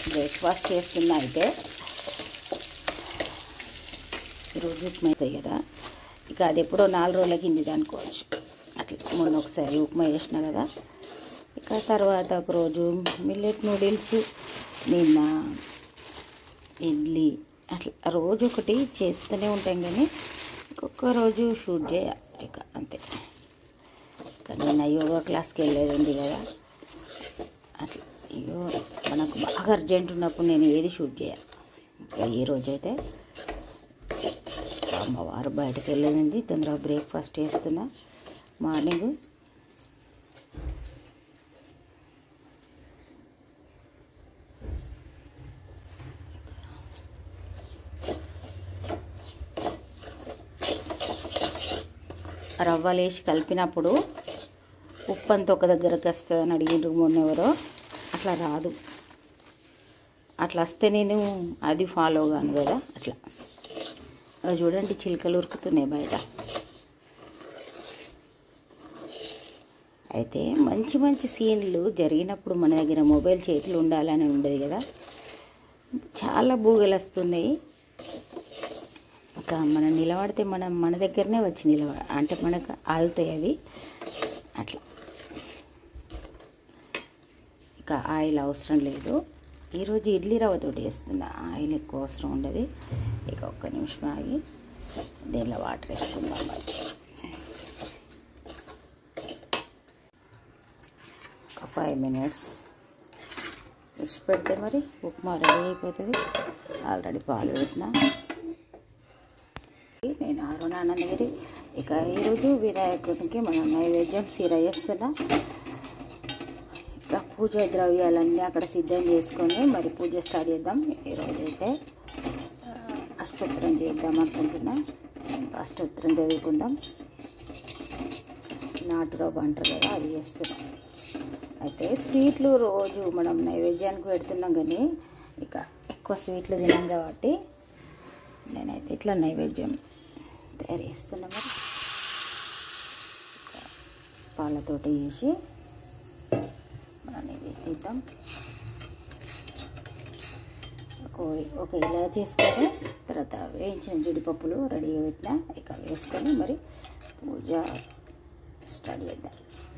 breakfast చేస్తున్నా అయితే ఈరోజు ఉప్మా అవుతాయి కదా ఇక అది ఎప్పుడో నాలుగు రోజుల కింది అనుకోవచ్చు అట్లా మొన్న ఒకసారి ఉప్మా చేసిన కదా ఇక తర్వాత ఒకరోజు మిల్లెట్ నూడిల్స్ నిన్న ఇడ్లీ అట్లా రోజు ఒకటి చేస్తూనే ఉంటాం కానీ ఒక్కొక్క రోజు షూట్ చేయ ఇక అంతే ఇక నిన్న యోగా క్లాస్కి వెళ్ళేది ఉంది కదా అట్లా అయ్యో మనకు బాగా అర్జెంట్ ఉన్నప్పుడు నేను ఏది షూట్ చేయాలి ఇంకా ఈ రోజైతే అమ్మవారు బయటకు వెళ్ళేది తొందరగా బ్రేక్ఫాస్ట్ చేస్తున్నా మార్నింగ్ రవ్వలేసి కలిపినప్పుడు ఉప్పు అంతా ఒక దగ్గరకు వస్తుందని అడిగిండ్రు మొన్న ఎవరో అట్లా రాదు అట్లా వస్తే నేను అది ఫాలో కాను కదా అట్లా అవి చూడండి చిలుకలు ఉరుకుతున్నాయి బయట అయితే మంచి మంచి సీన్లు జరిగినప్పుడు మన దగ్గర మొబైల్ చేతులు ఉండాలని ఉండదు కదా చాలా బూగలు వస్తున్నాయి ఇంకా మనం నిలబడితే మనం మన దగ్గరనే వచ్చి నిలబడ అంటే మనకు ఆలుతాయి అవి అట్లా ఇక ఆయిల్ అవసరం లేదు ఈరోజు ఇడ్లీ రవ్వతో వేస్తున్నా ఆయిల్ ఎక్కువ అవసరం ఉండదు ఇక ఒక్క నిమిషం ఆగి దీనిలో వాటర్ వేసుకుందాం మరి ఒక ఫైవ్ మినిట్స్ విడిచి పెడితే మరి ఉప్మా రెడీ అయిపోతుంది ఆల్రెడీ పాలు పెట్టినా నేను అరుణానందగిరి ఇక ఈరోజు వినాయకునికి మనం నైవేద్యం సీర చేస్తున్నా ఇక పూజ ద్రవ్యాలన్నీ అక్కడ సిద్ధం చేసుకొని మరి పూజ స్టార్ట్ చేద్దాం ఈరోజు అయితే ఆ, అష్టోత్తరం చేద్దాం అనుకుంటున్నా అష్టోత్తరం చదువుకుందాం నాటురాబు అంటారు కదా అది చేస్తున్నాం అయితే స్వీట్లు రోజు మనం నైవేద్యానికి పెడుతున్నాం కానీ ఇక ఎక్కువ స్వీట్లు తినాం కాబట్టి నేనైతే ఇట్లా నైవేద్యం తయారు చేస్తున్నా మరి ఇక పాలతోటి చేసి మనం వేసేద్దాం ఒక ఒక ఇలా చేసుకొని తర్వాత వేయించిన జీడిపప్పులు రెడీగా పెట్టిన ఇక వేసుకొని మరి పూజ స్టార్ట్ చేద్దాం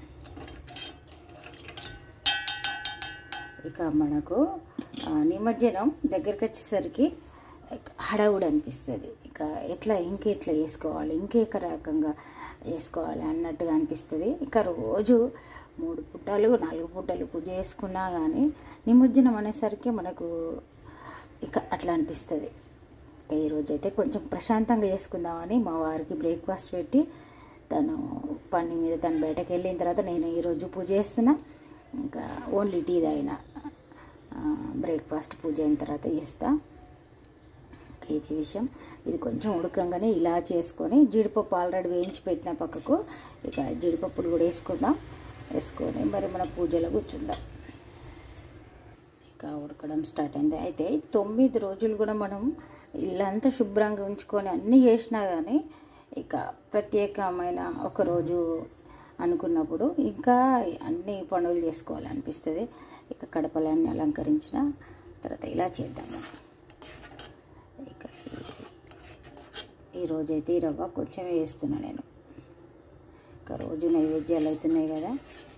ఇక మనకు ఆ, నిమజ్జనం దగ్గరికి వచ్చేసరికి ఇక హడావుడి అనిపిస్తుంది ఇక ఎట్లా ఇంకెట్లా వేసుకోవాలి ఇంకేక రకంగా వేసుకోవాలి అన్నట్టుగా అనిపిస్తుంది ఇక రోజు మూడు పుట్టాలు నాలుగు పుట్టాలు పూజ చేసుకున్నా కానీ నిమజ్జనం అనేసరికి మనకు ఇక అట్లా అనిపిస్తుంది ఇక ఈరోజు అయితే కొంచెం ప్రశాంతంగా చేసుకుందామని మా వారికి బ్రేక్ఫాస్ట్ పెట్టి తను పని మీద తను బయటకు వెళ్ళిన తర్వాత నేను ఈరోజు పూజ చేస్తున్నా ఇంకా ఓన్లీ టీ తాగిన బ్రేక్ఫాస్ట్ పూజ అయిన తర్వాత చేస్తా ఇంకా ఇది విషయం ఇది కొంచెం ఉడకంగానే ఇలా చేసుకొని జీడిపప్పు ఆల్రెడీ వేయించి పెట్టిన పక్కకు ఇక జీడిపప్పులు కూడా వేసుకుందాం వేసుకొని మరి మన పూజలో కూర్చుందాం ఇక ఉడకడం స్టార్ట్ అయింది అయితే తొమ్మిది రోజులు కూడా మనం ఇల్లంతా శుభ్రంగా ఉంచుకొని అన్నీ చేసినా కానీ ఇక ప్రత్యేకమైన ఒక రోజు అనుకున్నప్పుడు ఇంకా అన్ని పనులు చేసుకోవాలనిపిస్తుంది ఇక కడపలన్నీ అలంకరించిన తర్వాత ఇలా చేద్దాము ఇక ఈ- ఈరోజైతే ఈ రవ్వ కొంచెం వేస్తున్నా నేను ఇక రోజు నైవేద్యాలు అవుతున్నాయి కదా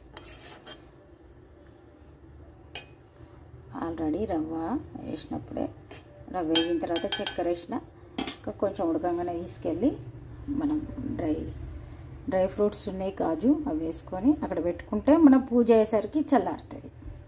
ఆల్రెడీ రవ్వ వేసినప్పుడే రవ్వ వేగిన తర్వాత చక్కెర వేసిన ఇంకా కొంచెం ఉడకంగానే తీసుకెళ్ళి మనం డ్రై డ్రై ఫ్రూట్స్ ఉన్నాయి కాజు అవి వేసుకొని అక్కడ పెట్టుకుంటే మనం పూజ అయ్యేసరికి చల్లారుతుంది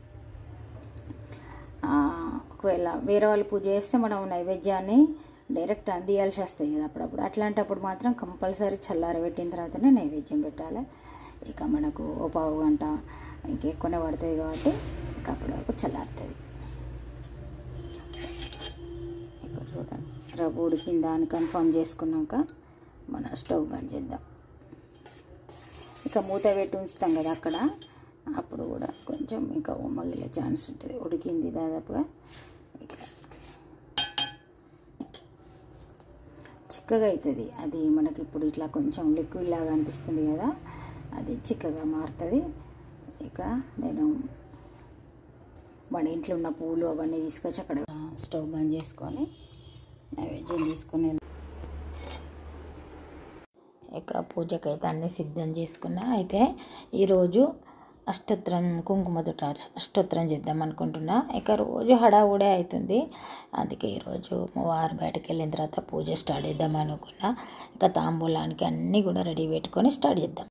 ఆ, ఒకవేళ వేరే వాళ్ళు పూజ చేస్తే మనం నైవేద్యాన్ని డైరెక్ట్ అందియాల్సి వస్తాయి కదా అప్పుడప్పుడు అట్లాంటప్పుడు మాత్రం కంపల్సరీ చల్లారబెట్టిన తర్వాతనే నైవేద్యం పెట్టాలి ఇక మనకు ఓ పావు గంట ఇంకెక్కువనే పడుతుంది కాబట్టి ఇక అప్పటి వరకు చల్లారుతుంది ఇక్కడ చూడండి రవ్వ ఉడికిందా అని కన్ఫర్మ్ చేసుకున్నాక మన స్టవ్ బంద్ చేద్దాం ఇక మూత పెట్టి ఉంచుతాం కదా అక్కడ అప్పుడు కూడా కొంచెం ఇంకా ఉమ్మగిలే ఛాన్స్ ఉంటుంది ఉడికింది దాదాపుగా ఇక చిక్కగా అవుతుంది అది మనకి ఇప్పుడు ఇట్లా కొంచెం లిక్విడ్ లాగా అనిపిస్తుంది కదా అది చిక్కగా మారుతుంది ఇక నేను మన ఇంట్లో ఉన్న పూలు అవన్నీ తీసుకొచ్చి అక్కడ స్టవ్ బంద్ చేసుకొని నైవేద్యం తీసుకుని ఇక పూజకైతే అన్నీ సిద్ధం చేసుకున్నా అయితే ఈరోజు అష్టోత్తరం కుంకుమతో అష్టోత్తరం చేద్దాం అనుకుంటున్నా ఇక రోజు హడావుడే అవుతుంది అందుకే ఈరోజు మా వారు బయటకు వెళ్ళిన తర్వాత పూజ స్టార్ట్ చేద్దాం అనుకున్నా ఇక తాంబూలానికి అన్నీ కూడా రెడీ పెట్టుకొని స్టార్ట్ చేద్దాం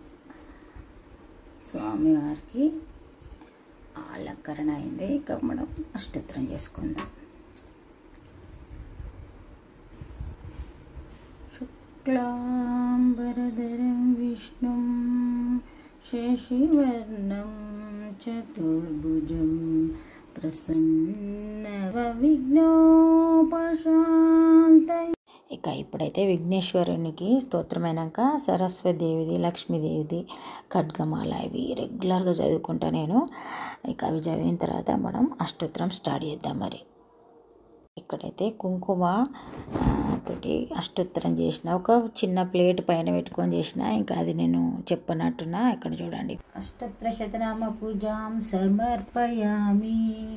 స్వామివారికి అలంకరణ అయింది ఇక మనం అష్టోత్తరం చేసుకుందాం శుక్లాంబరధరం విష్ణుం శశివర్ణం చతుర్భుజం ప్రసన్నవ విఘ్నోపశాంత ఇక ఇప్పుడైతే విఘ్నేశ్వరునికి స్తోత్రమైనాక సరస్వతిదేవిది లక్ష్మీదేవిది ఖడ్గమాల ఇవి రెగ్యులర్గా చదువుకుంటా నేను ఇక అవి చదివిన తర్వాత మనం అష్టోత్తరం స్టార్ట్ చేద్దాం మరి ఇక్కడైతే కుంకుమ ఆ, తోటి అష్టోత్తరం చేసిన ఒక చిన్న ప్లేట్ పైన పెట్టుకొని చేసిన ఇంకా అది నేను చెప్పనట్టున్నా ఇక్కడ చూడండి అష్టోత్తర శతనామ పూజాం సమర్పయామి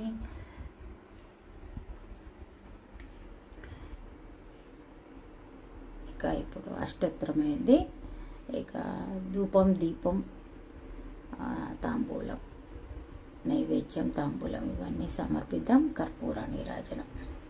ఇక ఇప్పుడు అష్టోత్తరం అయింది ఇక ధూపం దీపం ఆ, తాంబూలం నైవేద్యం తాంబూలం ఇవన్నీ సమర్పిద్దాం కర్పూర నీరాజనం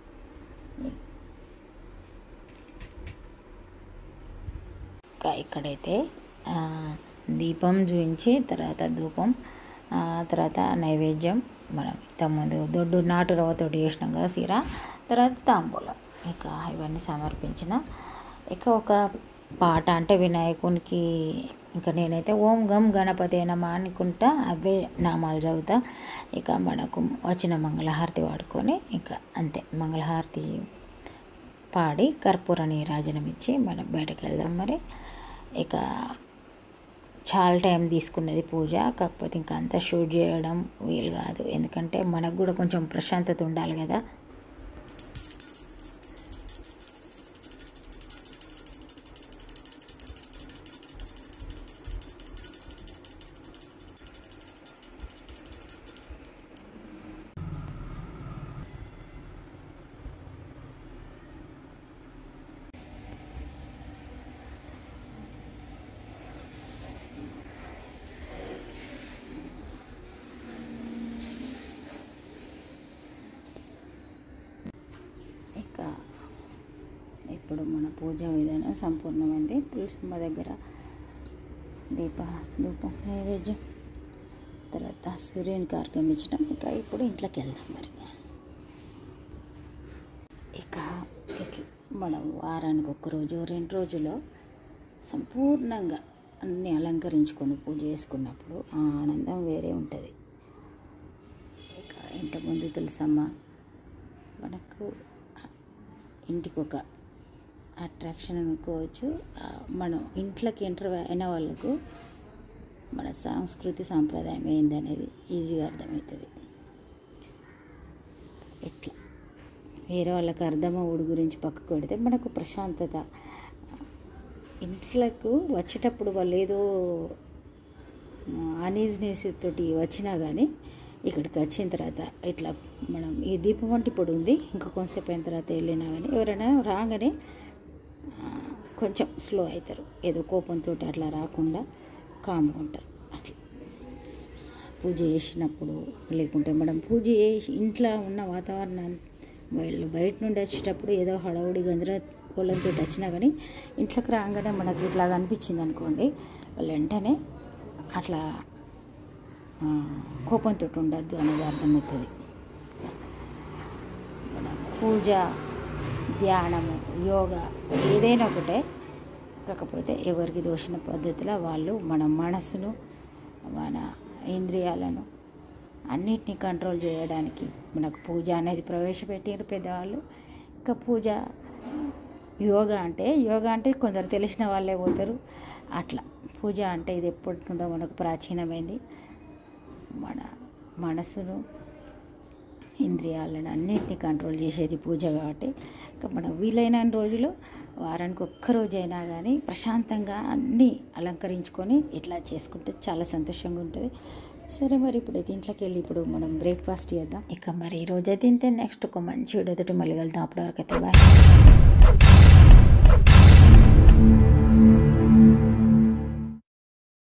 ఇంకా ఇక్కడైతే ఆ, దీపం చూపించి తర్వాత ధూపం ఆ, తర్వాత నైవేద్యం మనం ఇంతకుముందు దొడ్డు నాటు రవ్వతోటి చేసినాం కదా సీర తర్వాత తాంబూలం ఇక ఇవన్నీ సమర్పించిన ఇక ఒక పాట అంటే వినాయకునికి ఇంకా నేనైతే ఓం గం గణపతి నమ అనుకుంటా అవే నామాలు చదువుతా ఇక మనకు వచ్చిన మంగళహారతి వాడుకొని ఇంకా అంతే మంగళహారతి పాడి కర్పూర నీరాజనం ఇచ్చి మనం బయటకు వెళ్దాం మరి ఇక చాలా టైం తీసుకున్నది పూజ కాకపోతే ఇంకా అంతా షూట్ చేయడం వీలు కాదు ఎందుకంటే మనకు కూడా కొంచెం ప్రశాంతత ఉండాలి కదా ఇక ఇప్పుడు మన పూజా విధానం సంపూర్ణమైంది తులసమ్మ దగ్గర దీప ధూపం నైవేద్యం తర్వాత సూర్యునికి ఆర్గం ఇచ్చడం ఇక ఇప్పుడు ఇంట్లోకి వెళ్దాం మరి ఇక ఇట్లా మనం వారానికి ఒక రోజు రెండు రోజులో సంపూర్ణంగా అన్నీ అలంకరించుకొని పూజ చేసుకున్నప్పుడు ఆ ఆనందం వేరే ఉంటుంది ఇక ఇంటి ముందు తులసమ్మ మనకు ఇంటికి ఒక అట్రాక్షన్ అనుకోవచ్చు ఆ, మనం ఇంట్లోకి ఎంటర్ అయిన వాళ్ళకు మన సంస్కృతి సాంప్రదాయం ఏందనేది ఈజీగా అర్థమవుతుంది ఇట్లా వేరే వాళ్ళకి అర్థమవుడు గురించి పక్కకు పెడితే మనకు ప్రశాంతత ఇంట్లోకి వచ్చేటప్పుడు వాళ్ళు ఏదో అనీజినెస్ తోటి వచ్చినా కానీ ఇక్కడికి వచ్చిన తర్వాత ఇట్లా మనం ఈ దీపం వంటి పొడి ఉంది ఇంకా కొంతసేపు అయిన తర్వాత వెళ్ళినా కానీ ఎవరైనా రాగానే ఆ, కొంచెం స్లో అవుతారు ఏదో కోపంతో అట్లా రాకుండా కామ్గా ఉంటారు అట్లా పూజ చేసినప్పుడు లేకుంటే మనం పూజ చేసి ఇంట్లో ఉన్న వాతావరణం వాళ్ళు బయట నుండి వచ్చేటప్పుడు ఏదో హడావుడి గందరగోళంతో వచ్చినా కానీ ఇంట్లోకి రాగానే మనకు ఇట్లా అనిపించింది అనుకోండి వాళ్ళు వెంటనే అట్లా ఆ, కోపంతో ఉండద్దు అనేది అర్థమవుతుంది మన పూజ ధ్యానము యోగా ఏదైనా ఒకటే కాకపోతే ఎవరికి దోషిన పద్ధతిలో వాళ్ళు మన మనసును మన ఇంద్రియాలను అన్నిటినీ కంట్రోల్ చేయడానికి మనకు పూజ అనేది ప్రవేశపెట్టారు పెద్దవాళ్ళు ఇంకా పూజ యోగా అంటే యోగా అంటే కొందరు తెలిసిన వాళ్ళే పోతారు అట్లా పూజ అంటే ఇది ఎప్పటి నుండో మనకు ప్రాచీనమైంది మన మనసును ఇంద్రియాలను అన్నిటినీ కంట్రోల్ చేసేది పూజ కాబట్టి ఇంకా మనం వీలైన రోజులు వారానికి ఒక్క రోజైనా కానీ ప్రశాంతంగా అన్నీ అలంకరించుకొని ఇట్లా చేసుకుంటే చాలా సంతోషంగా ఉంటుంది సరే మరి ఇప్పుడు దీంట్లోకి వెళ్ళి ఇప్పుడు మనం బ్రేక్ఫాస్ట్ చేద్దాం ఇక మరి ఈ రోజు అయితే ఇంతే నెక్స్ట్ ఒక మంచి వీడియోతో మళ్ళీ వెళ్తాం అప్పటివరకు అయితే బాయ్